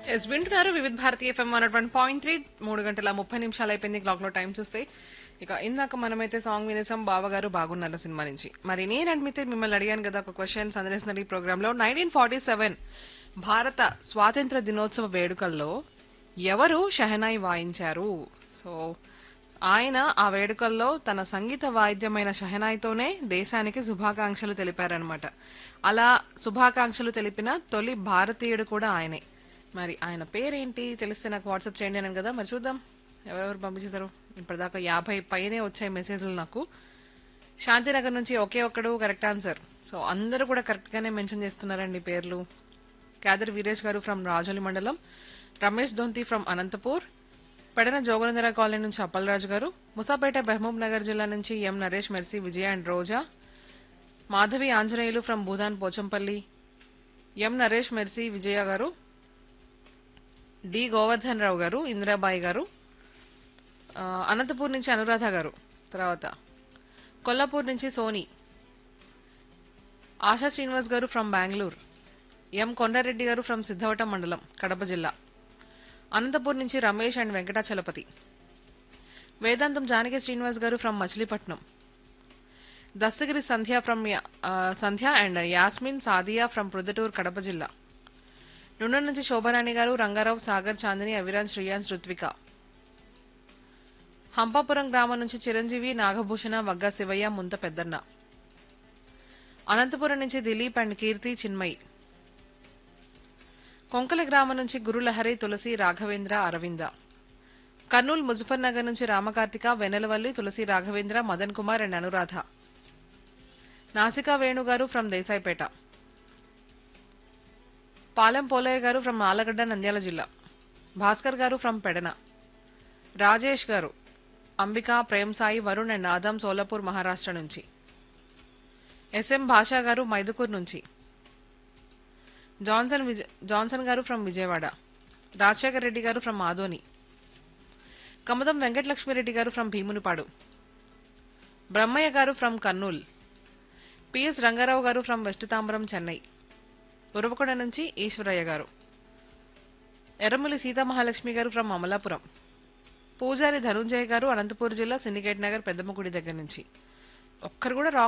yes వింటున్నారు Vividh Bharati FM one one point three మూడు గంటల ముప్పై నిమిషాలు అయిపోయింది క్లాక్ లో టైం చూస్తే ఇక ఇందాక మనమైతే సాంగ్ వినేసాం బావగారు బాగున్నారు సినిమా నుంచి మరి నేను అడ్మితే మిమ్మల్ని అడిగాను కదా ఒక క్వశ్చన్ సందర్శన ఈ ప్రోగ్రామ్ లో నైన్టీన్ ఫార్టీ సెవెన్ భారత స్వాతంత్ర దినోత్సవ వేడుకల్లో ఎవరు షెహనాయి వాయించారు సో ఆయన ఆ వేడుకల్లో తన సంగీత వాయిద్యమైన షహనాయితోనే దేశానికి శుభాకాంక్షలు తెలిపారనమాట అలా శుభాకాంక్షలు తెలిపిన తొలి భారతీయుడు కూడా ఆయనే మరి ఆయన పేరేంటి తెలిస్తే నాకు వాట్సాప్ చేయండి అన్నాను కదా మరి చూద్దాం ఎవరెవరు పంపించేశారు ఇప్పటిదాకా యాభై పైనే వచ్చాయి మెసేజ్లు నాకు శాంతినగర్ నుంచి ఒకే ఒక్కడు కరెక్ట్ ఆన్సర్ సో అందరూ కూడా కరెక్ట్ గానే మెన్షన్ చేస్తున్నారండి పేర్లు క్యాదర్ వీరేష్ గారు ఫ్రమ్ రాజోలి మండలం రమేష్ దొంతి ఫ్రమ్ అనంతపూర్ పెడన జోగనందర కాలనీ నుంచి అప్పలరాజు గారు ముసాపేట మహబూబ్ నగర్ జిల్లా నుంచి M Naresh Mercy Vijaya and Roja Madhavi Anjaneyulu from Bhoodan Pochampally M Naresh Mercy Vijaya గారు డి గోవర్ధన్ రావు గారు ఇందిరాబాయి గారు ఆ, అనంతపూర్ నుంచి అనురాధ గారు తర్వాత కొల్లాపూర్ నుంచి సోని ఆశా శ్రీనివాస్ గారు ఫ్రమ్ బెంగళూరు ఎం కొండారెడ్డి గారు ఫ్రమ్ సిద్ధవటం మండలం కడప జిల్లా అనంతపూర్ నుంచి రమేష్ అండ్ వెంకటాచలపతి వేదాంతం జానకి శ్రీనివాస్ గారు ఫ్రమ్ మచిలీపట్నం దస్తగిరి సంధ్య ఫ్రమ్ యా- ఆ, సంధ్య అండ్ యాస్మిన్ సాదియా ఫ్రమ్ ప్రొద్దుటూరు కడప జిల్లా నుండ నుంచి శోభరాణి గారు రంగారావు సాగర్ చాందిని అవిరాజ్ శ్రీయాన్స్ రుత్విక హంపాపురం గ్రామం నుంచి చిరంజీవి నాగభూషణ వగ్గ శివయ్య ముంత పెద్దన్న అనంతపురం నుంచి దిలీప్ అండ్ కీర్తి చిన్మయి కొంకల గ్రామం నుంచి గురులహరి తులసి రాఘవేంద్ర అరవింద కర్నూలు ముజఫర్ నగర్ నుంచి రామకార్తిక వెనెలవల్లి తులసి రాఘవేంద్ర మదన్ కుమార్ అండ్ అనురాధ నాసికా వేణుగారు ఫ్రమ్ దేశాయిపేట పాలెం పోలయ్య గారు ఫ్రమ్ ఆలగడ్డ నంద్యాల జిల్లా భాస్కర్ గారు ఫ్రమ్ పెడన రాజేష్ గారు అంబిక ప్రేమ్ సాయి వరుణ్ అండ్ ఆదం సోలాపూర్ మహారాష్ట్ర నుంచి ఎస్ఎం భాషా గారు మైదుకూర్ నుంచి జాన్సన్ విజ జాన్సన్ గారు ఫ్రమ్ విజయవాడ రాజశేఖర్ రెడ్డి గారు ఫ్రమ్ ఆదోని కమతం వెంకటలక్ష్మిరెడ్డి గారు ఫ్రమ్ భీమునిపాడు బ్రహ్మయ్య గారు ఫ్రమ్ కర్నూల్ పిఎస్ రంగారావు గారు ఫ్రమ్ వెస్ట్ తాంబరం చెన్నై ఉరవకొండ నుంచి ఈశ్వరయ్య గారు ఎర్రమల్లి సీతామహాలక్ష్మి గారు ఫ్రమ్ అమలాపురం పూజారి ధనుంజయ్ గారు అనంతపూర్ జిల్లా సిండికేట్ నగర్ పెద్దమ్మగుడి దగ్గర నుంచి ఒక్కరు కూడా రాంగ్